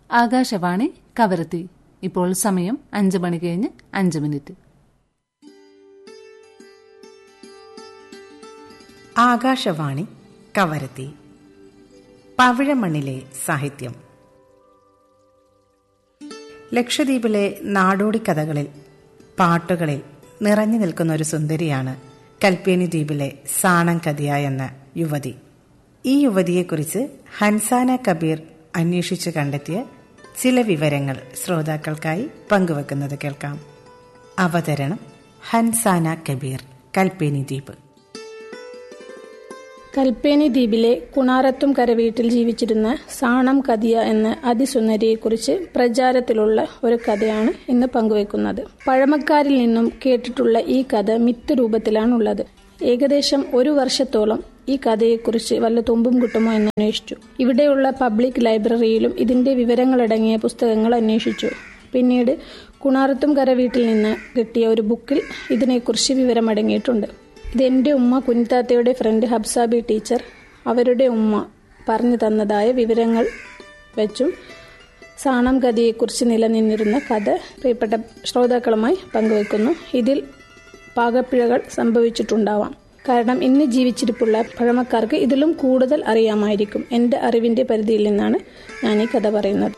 ആകാശവാണി കവരത്തി ഇപ്പോൾ സമയം അഞ്ച് മണി കഴിഞ്ഞ് അഞ്ച് മിനിറ്റ് ആകാശവാണി കവരത്തി പവിഴമണ്ണിലെ സാഹിത്യം ലക്ഷദ്വീപിലെ നാടോടി കഥകളിൽ പാട്ടുകളിൽ നിറഞ്ഞു നിൽക്കുന്ന ഒരു സുന്ദരിയാണ് കൽപ്പേനി ദ്വീപിലെ സാണം കദിയ എന്ന യുവതി ഈ യുവതിയെക്കുറിച്ച് ഹൻസാന കബീർ അന്വേഷിച്ചു കണ്ടെത്തിയ ചില വിവരങ്ങൾ ശ്രോതാക്കൾക്കായി പങ്കുവെക്കുന്നത് കേൾക്കാം അവതരണം ഹൻസാന കബീർ കൽപ്പേനി ദ്വീപ് കൽപ്പേനി ദ്വീപിലെ കുണാരത്തും കരവീട്ടിൽ ജീവിച്ചിരുന്ന സാണം കദിയ എന്ന അതിസുന്ദരിയെക്കുറിച്ച് പ്രചാരത്തിലുള്ള ഒരു കഥയാണ് ഇന്ന് പങ്കുവെക്കുന്നത് പഴമക്കാരിൽ നിന്നും കേട്ടിട്ടുള്ള ഈ കഥ മിത്ത് രൂപത്തിലാണുള്ളത് ഏകദേശം ഒരു വർഷത്തോളം ഈ കഥയെക്കുറിച്ച് വല്ല തുമ്പും കിട്ടുമോ എന്ന് അന്വേഷിച്ചു ഇവിടെയുള്ള പബ്ലിക് ലൈബ്രറിയിലും ഇതിന്റെ വിവരങ്ങളടങ്ങിയ പുസ്തകങ്ങൾ അന്വേഷിച്ചു പിന്നീട് കുണാറത്തും കരവീട്ടിൽ നിന്ന് കിട്ടിയ ഒരു ബുക്കിൽ ഇതിനെക്കുറിച്ച് വിവരമടങ്ങിയിട്ടുണ്ട് ഇതെന്റെ ഉമ്മ കുഞ്ഞിത്താത്തയുടെ ഫ്രണ്ട് ഹബ്സാബി ടീച്ചർ അവരുടെ ഉമ്മ പറഞ്ഞു തന്നതായ വിവരങ്ങൾ വെച്ചും സാണം കഥയെക്കുറിച്ച് നിലനിന്നിരുന്ന കഥ പ്രിയപ്പെട്ട ശ്രോതാക്കളുമായി പങ്കുവെക്കുന്നു ഇതിൽ പാകപ്പിഴകൾ സംഭവിച്ചിട്ടുണ്ടാവാം കാരണം ഇന്ന് ജീവിച്ചിരിപ്പുള്ള പഴമക്കാർക്ക് ഇതിലും കൂടുതൽ അറിയാമായിരിക്കും എൻ്റെ അറിവിൻ്റെ പരിധിയിൽ നിന്നാണ് ഞാൻ ഈ കഥ പറയുന്നത്